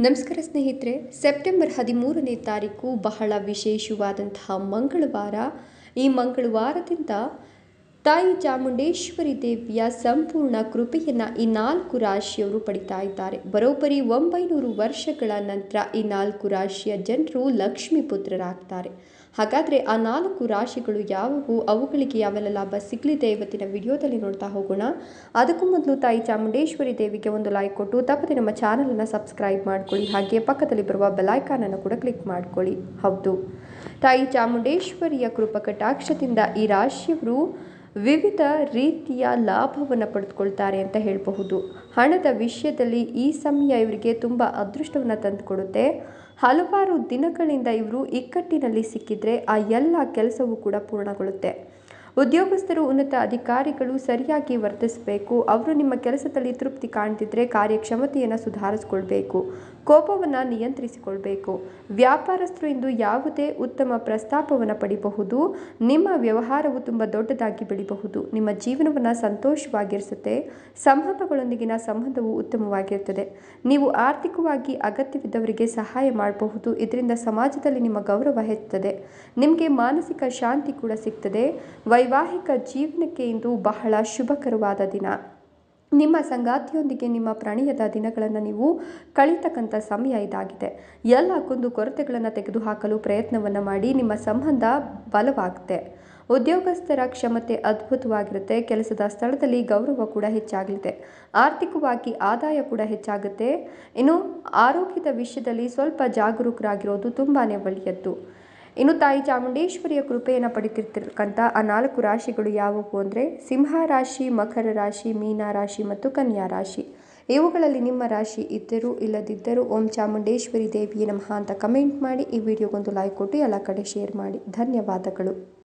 ನಮಸ್ಕಾರ ಸ್ನೇಹಿತರೆ ಸೆಪ್ಟೆಂಬರ್ ಹದಿಮೂರನೇ ತಾರೀಕು ಬಹಳ ವಿಶೇಷವಾದಂತಹ ಮಂಗಳವಾರ ಈ ಮಂಗಳವಾರದಿಂದ ತಾಯಿ ಚಾಮುಂಡೇಶ್ವರಿ ದೇವಿಯ ಸಂಪೂರ್ಣ ಕೃಪೆಯನ್ನು ಈ ನಾಲ್ಕು ರಾಶಿಯವರು ಪಡಿತಾ ಇದ್ದಾರೆ ಬರೋಬ್ಬರಿ ಒಂಬೈನೂರು ವರ್ಷಗಳ ನಂತರ ಈ ನಾಲ್ಕು ರಾಶಿಯ ಜನರು ಲಕ್ಷ್ಮೀ ಪುತ್ರರಾಗ್ತಾರೆ ಹಾಗಾದರೆ ಆ ನಾಲ್ಕು ರಾಶಿಗಳು ಯಾವುವು ಅವುಗಳಿಗೆ ಯಾವೆಲ್ಲ ಲಾಭ ಸಿಗಲಿದೆ ಇವತ್ತಿನ ವಿಡಿಯೋದಲ್ಲಿ ನೋಡ್ತಾ ಹೋಗೋಣ ಅದಕ್ಕೂ ಮೊದಲು ತಾಯಿ ಚಾಮುಂಡೇಶ್ವರಿ ದೇವಿಗೆ ಒಂದು ಲೈಕ್ ಕೊಟ್ಟು ತಪ್ಪದೆ ನಮ್ಮ ಚಾನಲನ್ನು ಸಬ್ಸ್ಕ್ರೈಬ್ ಮಾಡ್ಕೊಳ್ಳಿ ಹಾಗೆ ಪಕ್ಕದಲ್ಲಿ ಬರುವ ಬೆಲೈಕಾನನ್ನು ಕೂಡ ಕ್ಲಿಕ್ ಮಾಡ್ಕೊಳ್ಳಿ ಹೌದು ತಾಯಿ ಚಾಮುಂಡೇಶ್ವರಿಯ ಕೃಪಾ ಕಟಾಕ್ಷದಿಂದ ಈ ರಾಶಿಯವರು ವಿವಿಧ ರೀತಿಯ ಲಾಭವನ್ನು ಪಡೆದುಕೊಳ್ತಾರೆ ಅಂತ ಹೇಳಬಹುದು ಹಣದ ವಿಷಯದಲ್ಲಿ ಈ ಸಮಯ ಇವರಿಗೆ ತುಂಬ ಅದೃಷ್ಟವನ್ನು ತಂದುಕೊಡುತ್ತೆ ಹಲವಾರು ದಿನಗಳಿಂದ ಇವರು ಇಕ್ಕಟ್ಟಿನಲ್ಲಿ ಸಿಕ್ಕಿದ್ರೆ ಆ ಎಲ್ಲ ಕೆಲಸವೂ ಕೂಡ ಪೂರ್ಣಗೊಳ್ಳುತ್ತೆ ಉದ್ಯೋಗಸ್ಥರು ಉನ್ನತ ಅಧಿಕಾರಿಗಳು ಸರಿಯಾಗಿ ವರ್ತಿಸಬೇಕು ಅವರು ನಿಮ್ಮ ಕೆಲಸದಲ್ಲಿ ತೃಪ್ತಿ ಕಾಣ್ತಿದ್ರೆ ಕಾರ್ಯಕ್ಷಮತೆಯನ್ನು ಸುಧಾರಿಸ್ಕೊಳ್ಬೇಕು ಕೋಪವನ್ನು ನಿಯಂತ್ರಿಸಿಕೊಳ್ಬೇಕು ವ್ಯಾಪಾರಸ್ಥರು ಇಂದು ಯಾವುದೇ ಉತ್ತಮ ಪ್ರಸ್ತಾಪವನ್ನು ಪಡಿಬಹುದು ನಿಮ್ಮ ವ್ಯವಹಾರವು ತುಂಬ ದೊಡ್ಡದಾಗಿ ಬೆಳಿಬಹುದು ನಿಮ್ಮ ಜೀವನವನ್ನು ಸಂತೋಷವಾಗಿರಿಸುತ್ತೆ ಸಂಬಂಧಗಳೊಂದಿಗಿನ ಸಂಬಂಧವು ಉತ್ತಮವಾಗಿರುತ್ತದೆ ನೀವು ಆರ್ಥಿಕವಾಗಿ ಅಗತ್ಯವಿದ್ದವರಿಗೆ ಸಹಾಯ ಮಾಡಬಹುದು ಇದರಿಂದ ಸಮಾಜದಲ್ಲಿ ನಿಮ್ಮ ಗೌರವ ಹೆಚ್ಚುತ್ತದೆ ನಿಮಗೆ ಮಾನಸಿಕ ಶಾಂತಿ ಕೂಡ ಸಿಗ್ತದೆ ವೈವಾಹಿಕ ಜೀವನಕ್ಕೆ ಇಂದು ಬಹಳ ಶುಭಕರವಾದ ದಿನ ನಿಮ್ಮ ಸಂಗಾತಿಯೊಂದಿಗೆ ನಿಮ್ಮ ಪ್ರಣಯದ ದಿನಗಳನ್ನು ನೀವು ಕಳೀತಕ್ಕಂಥ ಸಮಯ ಇದಾಗಿದೆ ಎಲ್ಲ ಕುಂದು ಕೊರತೆಗಳನ್ನು ತೆಗೆದುಹಾಕಲು ಪ್ರಯತ್ನವನ್ನು ಮಾಡಿ ನಿಮ್ಮ ಸಂಬಂಧ ಬಲವಾಗುತ್ತೆ ಉದ್ಯೋಗಸ್ಥರ ಕ್ಷಮತೆ ಅದ್ಭುತವಾಗಿರುತ್ತೆ ಕೆಲಸದ ಸ್ಥಳದಲ್ಲಿ ಗೌರವ ಕೂಡ ಹೆಚ್ಚಾಗಲಿದೆ ಆರ್ಥಿಕವಾಗಿ ಆದಾಯ ಕೂಡ ಹೆಚ್ಚಾಗುತ್ತೆ ಇನ್ನು ಆರೋಗ್ಯದ ವಿಷಯದಲ್ಲಿ ಸ್ವಲ್ಪ ಜಾಗರೂಕರಾಗಿರೋದು ತುಂಬಾ ಒಳ್ಳೆಯದ್ದು ಇನ್ನು ತಾಯಿ ಚಾಮುಂಡೇಶ್ವರಿಯ ಕೃಪೆಯನ್ನು ಪಡಿತಿರ್ತಕ್ಕಂಥ ಆ ನಾಲ್ಕು ರಾಶಿಗಳು ಯಾವುವು ಅಂದರೆ ಸಿಂಹ ರಾಶಿ ಮಕರ ರಾಶಿ ಮೀನ ರಾಶಿ ಮತ್ತು ಕನ್ಯಾ ರಾಶಿ ಇವುಗಳಲ್ಲಿ ನಿಮ್ಮ ರಾಶಿ ಇದ್ದರೂ ಇಲ್ಲದಿದ್ದರೂ ಓಂ ಚಾಮುಂಡೇಶ್ವರಿ ದೇವಿಯ ನಮಃ ಅಂತ ಕಮೆಂಟ್ ಮಾಡಿ ಈ ವಿಡಿಯೋಗೊಂದು ಲೈಕ್ ಕೊಟ್ಟು ಎಲ್ಲ ಕಡೆ ಶೇರ್ ಮಾಡಿ ಧನ್ಯವಾದಗಳು